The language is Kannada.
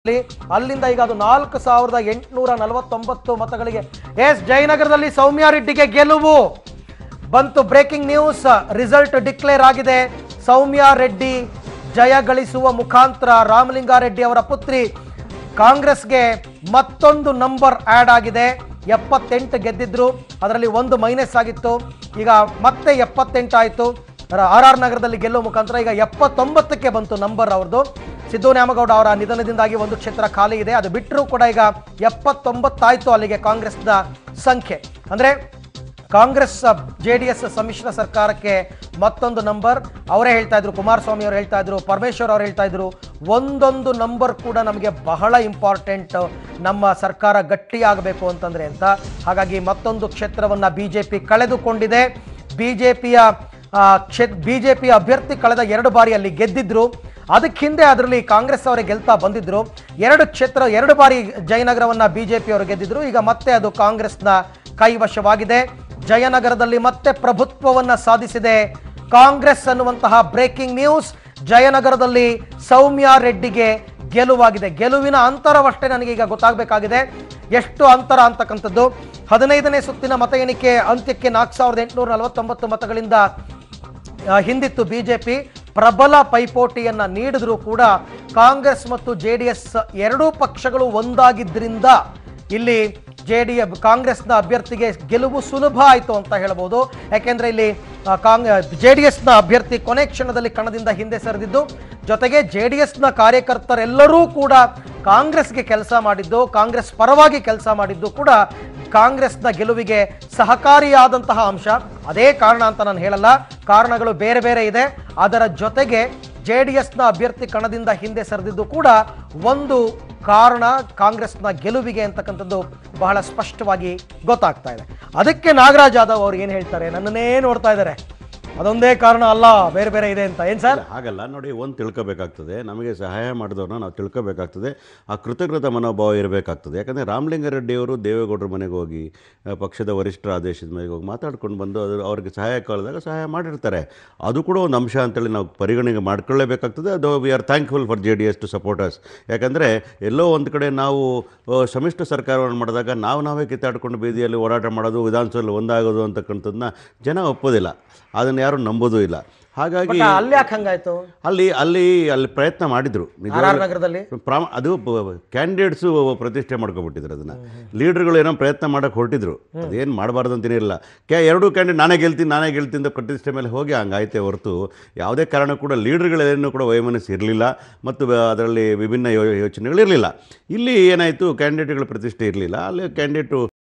ಅಲ್ಲಿಂದ ಈಗ ಅದು ನಾಲ್ಕು ಸಾವಿರದ ಎಂಟುನೂರ ನಲವತ್ತೊಂಬತ್ತು ಮತಗಳಿಗೆ ಎಸ್ ಜಯನಗರದಲ್ಲಿ ಸೌಮ್ಯ ರೆಡ್ಡಿಗೆ ಗೆಲುವು ಬಂತು ಬ್ರೇಕಿಂಗ್ ನ್ಯೂಸ್ ರಿಸಲ್ಟ್ ಡಿಕ್ಲೇರ್ ಆಗಿದೆ ಸೌಮ್ಯ ರೆಡ್ಡಿ ಜಯ ಗಳಿಸುವ ಮುಖಾಂತರ ರಾಮಲಿಂಗಾರೆಡ್ಡಿ ಅವರ ಪುತ್ರಿ ಕಾಂಗ್ರೆಸ್ಗೆ ಮತ್ತೊಂದು ನಂಬರ್ ಆಡ್ ಆಗಿದೆ ಎಪ್ಪತ್ತೆಂಟು ಗೆದ್ದಿದ್ರು ಅದರಲ್ಲಿ ಒಂದು ಮೈನಸ್ ಆಗಿತ್ತು ಈಗ ಮತ್ತೆ ಎಪ್ಪತ್ತೆಂಟು ಆಯಿತು ಆರ್ ಆರ್ ನಗರದಲ್ಲಿ ಗೆಲ್ಲುವ ಮುಖಾಂತರ ಈಗ ಎಪ್ಪತ್ತೊಂಬತ್ತಕ್ಕೆ ಬಂತು ನಂಬರ್ ಅವ್ರದ್ದು ಸಿದ್ದು ನ್ಯಾಮಗೌಡ ಅವರ ನಿಧನದಿಂದಾಗಿ ಒಂದು ಕ್ಷೇತ್ರ ಖಾಲಿ ಇದೆ ಅದು ಬಿಟ್ಟರೂ ಕೂಡ ಈಗ ಎಪ್ಪತ್ತೊಂಬತ್ತಾಯಿತು ಅಲ್ಲಿಗೆ ಕಾಂಗ್ರೆಸ್ನ ಸಂಖ್ಯೆ ಅಂದರೆ ಕಾಂಗ್ರೆಸ್ ಜೆ ಡಿ ಎಸ್ ಸಮ್ಮಿಶ್ರ ಸರ್ಕಾರಕ್ಕೆ ಮತ್ತೊಂದು ನಂಬರ್ ಅವರೇ ಹೇಳ್ತಾ ಇದ್ರು ಕುಮಾರಸ್ವಾಮಿ ಅವರು ಹೇಳ್ತಾ ಇದ್ರು ಪರಮೇಶ್ವರ್ ಅವರು ಹೇಳ್ತಾ ಇದ್ರು ಒಂದೊಂದು ನಂಬರ್ ಕೂಡ ನಮಗೆ ಬಹಳ ಇಂಪಾರ್ಟೆಂಟ್ ನಮ್ಮ ಸರ್ಕಾರ ಗಟ್ಟಿಯಾಗಬೇಕು ಅಂತಂದ್ರೆ ಅಂತ ಹಾಗಾಗಿ ಮತ್ತೊಂದು ಕ್ಷೇತ್ರವನ್ನ ಬಿಜೆಪಿ ಕಳೆದುಕೊಂಡಿದೆ ಬಿಜೆಪಿಯ ಕ್ಷೇ ಬಿಜೆಪಿ ಅಭ್ಯರ್ಥಿ ಕಳೆದ ಎರಡು ಬಾರಿ ಅಲ್ಲಿ ಗೆದ್ದಿದ್ರು ಅದಕ್ಕೆ ಹಿಂದೆ ಅದರಲ್ಲಿ ಕಾಂಗ್ರೆಸ್ ಅವರೇ ಗೆಲ್ತಾ ಬಂದಿದ್ರು ಎರಡು ಕ್ಷೇತ್ರ ಎರಡು ಬಾರಿ ಜಯನಗರವನ್ನ ಬಿಜೆಪಿ ಅವರು ಗೆದ್ದಿದ್ರು ಈಗ ಮತ್ತೆ ಅದು ಕಾಂಗ್ರೆಸ್ನ ಕೈವಶವಾಗಿದೆ ಜಯನಗರದಲ್ಲಿ ಮತ್ತೆ ಪ್ರಭುತ್ವವನ್ನ ಸಾಧಿಸಿದೆ ಕಾಂಗ್ರೆಸ್ ಅನ್ನುವಂತಹ ಬ್ರೇಕಿಂಗ್ ನ್ಯೂಸ್ ಜಯನಗರದಲ್ಲಿ ಸೌಮ್ಯ ರೆಡ್ಡಿಗೆ ಗೆಲುವಾಗಿದೆ ಗೆಲುವಿನ ಅಂತರವಷ್ಟೇ ನನಗೆ ಈಗ ಗೊತ್ತಾಗಬೇಕಾಗಿದೆ ಎಷ್ಟು ಅಂತರ ಅಂತಕ್ಕಂಥದ್ದು ಹದಿನೈದನೇ ಸುತ್ತಿನ ಮತ ಎಣಿಕೆ ಅಂತ್ಯಕ್ಕೆ ನಾಲ್ಕು ಸಾವಿರದ ಎಂಟುನೂರ ನಲವತ್ತೊಂಬತ್ತು ಮತಗಳಿಂದ ಆ, ಹಿಂದಿತ್ತು ಬಿಜೆಪಿ ಪ್ರಬಲ ಪೈಪೋಟಿಯನ್ನ ನೀಡಿದ್ರೂ ಕೂಡ ಕಾಂಗ್ರೆಸ್ ಮತ್ತು ಜೆ ಡಿ ಎಸ್ ಎರಡೂ ಪಕ್ಷಗಳು ಒಂದಾಗಿದ್ದರಿಂದ ಇಲ್ಲಿ ಜೆ ಡಿ ಕಾಂಗ್ರೆಸ್ನ ಅಭ್ಯರ್ಥಿಗೆ ಗೆಲುವು ಸುಲಭ ಆಯಿತು ಅಂತ ಹೇಳ್ಬೋದು ಯಾಕೆಂದ್ರೆ ಇಲ್ಲಿ ಆ, ಕಾಂಗ್ ಜೆ ಡಿ ಎಸ್ನ ಅಭ್ಯರ್ಥಿ ಕೊನೆ ಕ್ಷಣದಲ್ಲಿ ಕಣದಿಂದ ಹಿಂದೆ ಸರಿದಿದ್ದು ಜೊತೆಗೆ ಜೆ ಡಿ ಎಸ್ನ ಕಾರ್ಯಕರ್ತರೆಲ್ಲರೂ ಕೂಡ ಕಾಂಗ್ರೆಸ್ಗೆ ಕೆಲಸ ಮಾಡಿದ್ದು ಕಾಂಗ್ರೆಸ್ ಪರವಾಗಿ ಕೆಲಸ ಮಾಡಿದ್ದು ಕೂಡ ಕಾಂಗ್ರೆಸ್ನ ಗೆಲುವಿಗೆ ಸಹಕಾರಿಯಾದಂತಹ ಅಂಶ ಅದೇ ಕಾರಣ ಅಂತ ನಾನು ಹೇಳಲ್ಲ ಕಾರಣಗಳು ಬೇರೆ ಬೇರೆ ಇದೆ ಅದರ ಜೊತೆಗೆ ಜೆ ಡಿ ಎಸ್ನ ಅಭ್ಯರ್ಥಿ ಕಣದಿಂದ ಹಿಂದೆ ಸರಿದಿದ್ದು ಕೂಡ ಒಂದು ಕಾರಣ ಕಾಂಗ್ರೆಸ್ನ ಗೆಲುವಿಗೆ ಅಂತಕ್ಕಂಥದ್ದು ಬಹಳ ಸ್ಪಷ್ಟವಾಗಿ ಗೊತ್ತಾಗ್ತಾ ಇದೆ ಅದಕ್ಕೆ ನಾಗರಾಜ್ ಯಾದವ್ ಅವ್ರು ಏನು ಹೇಳ್ತಾರೆ ನನ್ನನ್ನೇ ನೋಡ್ತಾ ಇದ್ದಾರೆ ಅದೊಂದೇ ಕಾರಣ ಅಲ್ಲ ಬೇರೆ ಬೇರೆ ಇದೆ ಅಂತ ಏನು ಸರ್ ಹಾಗಲ್ಲ ನೋಡಿ ಒಂದು ತಿಳ್ಕೊಬೇಕಾಗ್ತದೆ ನಮಗೆ ಸಹಾಯ ಮಾಡಿದವ್ರನ್ನ ನಾವು ತಿಳ್ಕೊಬೇಕಾಗ್ತದೆ ಆ ಕೃತಜ್ಞತ ಮನೋಭಾವ ಇರಬೇಕಾಗ್ತದೆ ಯಾಕಂದರೆ ರಾಮಲಿಂಗಾರೆಡ್ಡಿಯವರು ದೇವೇಗೌಡರ ಮನೆಗೆ ಹೋಗಿ ಆ, ಪಕ್ಷದ ವರಿಷ್ಠರ ಆದೇಶದ ಮನೆಗೆ ಹೋಗಿ ಮಾತಾಡ್ಕೊಂಡು ಬಂದು ಅದು ಅವ್ರಿಗೆ ಸಹಾಯ ಕೇಳಿದಾಗ ಸಹಾಯ ಮಾಡಿರ್ತಾರೆ ಅದು ಕೂಡ ಒಂದು ಅಂಶ ಅಂತೇಳಿ ನಾವು ಪರಿಗಣನೆ ಮಾಡ್ಕೊಳ್ಳೇಬೇಕಾಗ್ತದೆ ಅದು we are thankful for J D S to supporters ಯಾಕಂದರೆ ಎಲ್ಲೋ ಒಂದು ಕಡೆ ನಾವು ಆ, ಸಮ್ಮಿಶ್ರ ಸರ್ಕಾರವನ್ನು ಮಾಡಿದಾಗ ನಾವು ನಾವೇ ಕಿತ್ತಾಡ್ಕೊಂಡು ಬೀದಿಯಲ್ಲಿ ಹೋರಾಟ ಮಾಡೋದು ವಿಧಾನಸಭೆಯಲ್ಲಿ ಒಂದಾಗೋದು ಅಂತಕ್ಕಂಥದ್ದನ್ನ ಜನ ಒಪ್ಪೋದಿಲ್ಲ ಅದನ್ನು ಯಾರು ನಂಬೋದೂ ಇಲ್ಲ ಹಾಗಾಗಿ ಬಟ್ ಅಲ್ಲಿ ಯಾಕೆ ಹಂಗಾಯ್ತು ಅಲ್ಲಿ ಅಲ್ಲಿ ಅಲ್ಲಿ ಪ್ರಯತ್ನ ಮಾಡಿದ್ರು ಆರ್ ಆರ್ ನಗರದಲ್ಲಿ ಪ್ರಾಮ ಅದು ಕ್ಯಾಂಡಿಡೇಟ್ಸು ಪ್ರತಿಷ್ಠೆ ಮಾಡ್ಕೊಬಿಟ್ಟಿದ್ರು ಅದನ್ನು ಲೀಡರ್ಗಳು ಏನೋ ಪ್ರಯತ್ನ ಮಾಡೋಕೆ ಹೊರಟಿದ್ರು ಅದೇನು ಮಾಡಬಾರ್ದು ಅಂತೇನಿರಲಿಲ್ಲ ಕ್ಯಾ ಎರಡೂ ಕ್ಯಾಂಡಿಡೇಟ್ ನಾನೇ ಗೆಲ್ತೀನಿ ನಾನೇ ಗೆಲ್ತೀನಿ ಅಂತ ಪ್ರತಿಷ್ಠೆ ಮೇಲೆ ಹೋಗಿ ಹಂಗಾಯ್ತೆ ಹೊರತು ಯಾವುದೇ ಕಾರಣ ಕೂಡ ಲೀಡರ್ಗಳೇನು ಕೂಡ ವೈಮನಸ್ಸು ಇರಲಿಲ್ಲ ಮತ್ತು ಬ- ಅದರಲ್ಲಿ ವಿಭಿನ್ನ ಯೋ ಯೋಚನೆಗಳಿರಲಿಲ್ಲ ಇಲ್ಲಿ ಏನಾಯಿತು ಕ್ಯಾಂಡಿಡೇಟ್ಗಳ ಪ್ರತಿಷ್ಠೆ ಇರಲಿಲ್ಲ ಅಲ್ಲಿ ಕ್ಯಾಂಡಿಡೇಟು